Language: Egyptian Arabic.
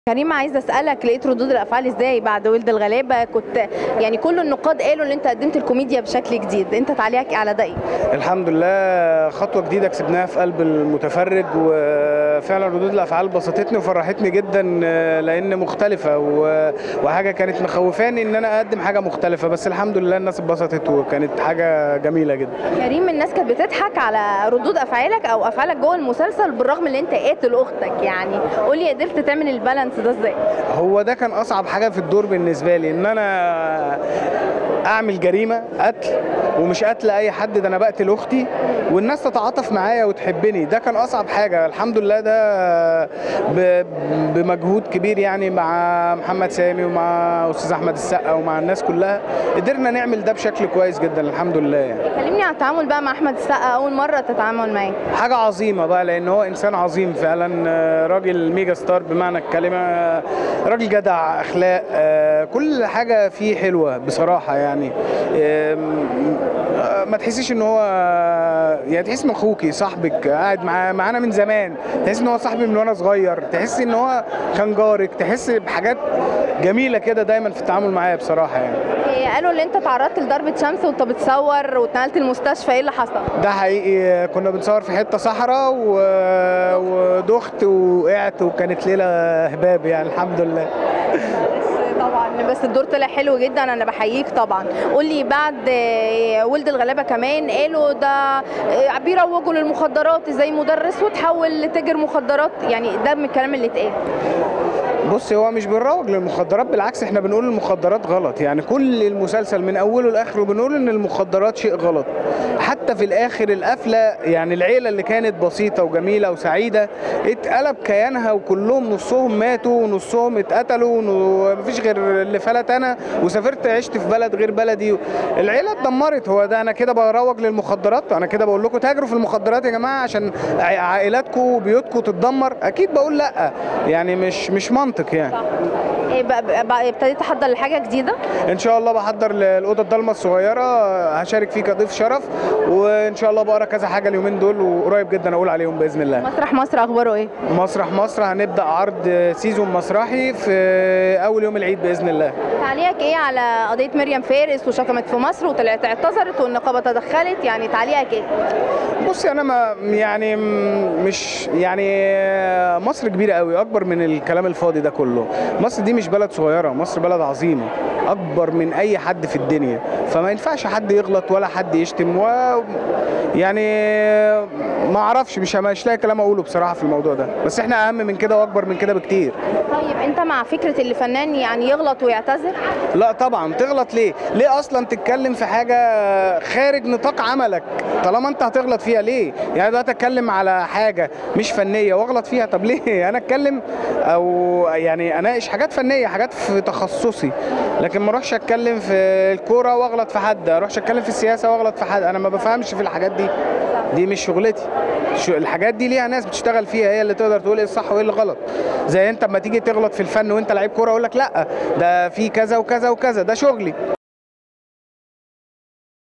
كريم عايزه اسالك لقيت ردود الافعال ازاي بعد ولد الغلابه كنت يعني كل النقاد قالوا ان انت قدمت الكوميديا بشكل جديد انت تعليقك إيه على ده ايه الحمد لله خطوه جديده كسبناها في قلب المتفرج وفعلا ردود الافعال بسطتني وفرحتني جدا لان مختلفه و- وحاجه كانت مخوفاني ان انا اقدم حاجه مختلفه بس الحمد لله الناس اتبسطت وكانت حاجه جميله جدا كريم الناس كانت بتضحك على ردود افعالك او افعالك جوه المسلسل بالرغم ان انت قاتل اختك يعني قولي قدرت تعمل البالانس ده ازاي هو ده كان اصعب حاجه في الدور بالنسبه لي ان انا اعمل جريمه قتل ومش قتل اي حد ده انا بقتل اختي والناس تتعاطف معايا وتحبني ده كان اصعب حاجه الحمد لله ده ب- بمجهود كبير يعني مع محمد سامي ومع استاذ احمد السقا ومع الناس كلها قدرنا نعمل ده بشكل كويس جدا الحمد لله يعني. كلمني عن التعامل بقى مع احمد السقا اول مره تتعامل معاه حاجة عظيمة بقى لأن هو إنسان عظيم فعلا آه، راجل ميجا ستار بمعنى الكلمة آه، راجل جدع أخلاق آه، كل حاجة فيه حلوة بصراحة يعني آم، آه، ما تحسيش ان هو يعني تحس ان اخوكي صاحبك قاعد معاه معانا من زمان تحس ان هو صاحبي من وانا صغير تحس ان هو كان جارك تحس بحاجات جميله كده دايما في التعامل معايا بصراحه يعني إيه، قالوا ان انت تعرضت لضربه شمس وانت بتصور واتنقلت المستشفى ايه اللي حصل ده حقيقي كنا بنصور في حته صحراء و... ودخت وقعت وكانت ليله هباب يعني الحمد لله طبعا بس الدور طلع حلو جدا انا بحييك طبعا قول لي بعد آه، ولد الغلابه كمان قالوا ده آه، بيروجوا للمخدرات ازاي مدرس وتحول لتاجر مخدرات يعني ده من الكلام اللي اتقال بص هو مش بنروج للمخدرات بالعكس احنا بنقول المخدرات غلط يعني كل المسلسل من اوله لاخره بنقول ان المخدرات شيء غلط حتى في الاخر القفله يعني العيله اللي كانت بسيطه وجميله وسعيده اتقلب كيانها وكلهم نصهم ماتوا ونصهم اتقتلوا ومفيش غير اللي فلت انا وسافرت عشت في بلد غير بلدي العيله اتدمرت هو ده انا كده بروج للمخدرات انا كده بقول لكم تاجروا في المخدرات يا جماعه عشان ع- عائلاتكم وبيوتكم تتدمر اكيد بقول لا يعني مش مش منطق يعني إيه بقى- بقى- بقى ابتديت تحضر لحاجه جديده ان شاء الله بحضر الاوضه الضلمه الصغيره هشارك فيه كضيف شرف وان شاء الله بقرا كذا حاجه اليومين دول وقريب جدا اقول عليهم باذن الله مسرح مصر اخباره ايه مسرح مصر هنبدا عرض سيزون مسرحي في اول يوم العيد باذن الله تعليقك ايه على قضيه مريم فارس وشتمت في مصر وطلعت اعتذرت والنقابه تدخلت يعني تعليقك ايه بصي انا ما يعني م- مش يعني مصر كبيره قوي اكبر من الكلام الفاضي ده كله مصر دي مش بلد صغيره مصر بلد عظيمه اكبر من اي حد في الدنيا فما ينفعش حد يغلط ولا حد يشتم و يعني ما اعرفش مش مش لاقي كلام اقوله بصراحه في الموضوع ده بس احنا اهم من كده واكبر من كده بكتير طيب انت مع فكره اللي فنان يعني يغلط ويعتذر لا طبعا تغلط ليه ليه اصلا تتكلم في حاجه خارج نطاق عملك طالما انت هتغلط فيها ليه يعني دلوقتي اتكلم على حاجه مش فنيه واغلط فيها طب ليه انا اتكلم او يعني اناقش حاجات فنيه حاجات في تخصصي لكن ما اروحش اتكلم في الكوره واغلط في حد اروحش اتكلم في السياسه واغلط في حد انا ما بفهمش في الحاجات دي دي مش شغلتي شو- الحاجات دي ليها ناس بتشتغل فيها هي اللي تقدر تقول ايه الصح وايه الغلط زي انت اما تيجي تغلط في الفن وانت لعيب كوره اقول لك لا ده في كذا وكذا وكذا ده شغلي